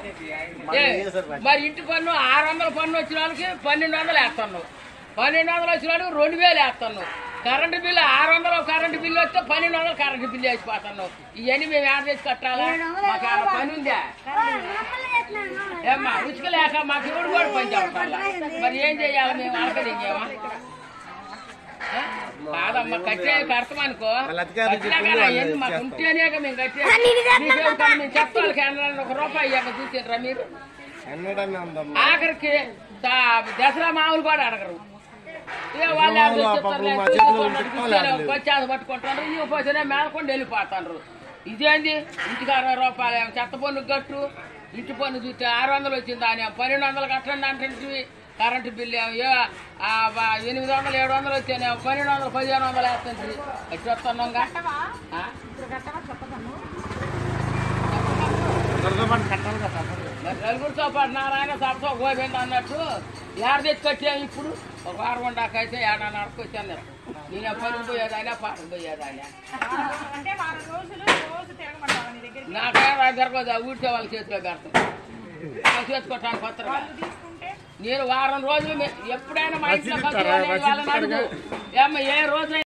ఏ, మరి ఇంటి పన్ను ఆరు వందల పన్ను వచ్చిన వాళ్ళకి పన్నెండు వందలు వేస్తాను పన్నెండు వందలు వచ్చిన వాళ్ళకి రెండు వేలు వేస్తాను కరెంటు బిల్లు ఆరు వందలు కరెంటు బిల్లు వస్తే పన్నెండు వందలు కరెంటు బిల్లు వేసిపోతాను ఇవన్నీ మేము యాడ్ చేసి కట్టాలా మాకు ఏమైనా పని ఉందా ఏమ్మా ఉచిక లేక మాకు ఎవరు కూడా పని చేస్తాం మరి ఏం చేయాలి మేము అడగలిగేమా కాదమ్మా కట్టే కడతామనుకో వాళ్ళ అధికారులు కట్టినా చెప్పింది కానీ వాళ్ళు అవన్నీ మాకు చేస్తాం. ఉంటేనే మేము కట్టేది మీకేం కానీ మేము చెప్తాను కేంద్రాన్ని ఒక రూపాయి ఇవ్వక చూసారా మీరు ఎన్నడన్నా ఉందమ్మా ఆఖరికి దా- దసరా మామూలు కూడా అడగరు ఇక వాళ్ళు మామూలు ఏదో ఆ చెప్తారు, పాపం లేదు, మా చేతిలో కూర్చోండి, ఉంటే కూర్చోండి, కాలేదు. వచ్చి అది పట్టుకుంటారు ఇవి పోతేనే మేలకుండా వెళ్ళిపోతారు ఇదేంది ఇంటికి అరవై రూపాయలు ఏమో చెత్త పన్ను గట్టు ఇంటి పన్ను చూస్తే ఆరు వందలు వచ్చింది అని పన్నెండు వందలు కట్టండి అంటే కరెంటు బిల్లు ఏమో ఏ- ఆ బ- ఎనిమిది వందలు ఏడు వందలు వచ్చానేమో పన్నెండు వందలు పదిహేను వందలు వేస్తుంది ఎట్లా వస్తున్నాంగా ఆ? అందరితో పాటు కట్టాలి కదా తప్పదు. మరి నలుగురితో పాటు నారాయణ సభతో గోవింద అన్నట్టు ఏడ తెచ్చి కట్టాము ఇప్పుడు ఒక వారం ఉండకైతే ఏడా నడుకొచ్చాను నేను పని పోయేదానా పాటలు పోయేదానా అంటే వారం రోజులు రోజు తిరగమంటావా నీ దగ్గర నాకేం జరగదు ఊడితే వాళ్ళ చేతిలో పెడతాను వాళ్ళు చేసుకోవటానికి కొత్తగా తీసుకుంటే నేను వారం రోజులు మే- ఎప్పుడైనా మా ఇంట్లో రసీదు ఇస్తారా? వాళ్ళని రసీదు అడుగు ఏమ్మ ఏ రోజు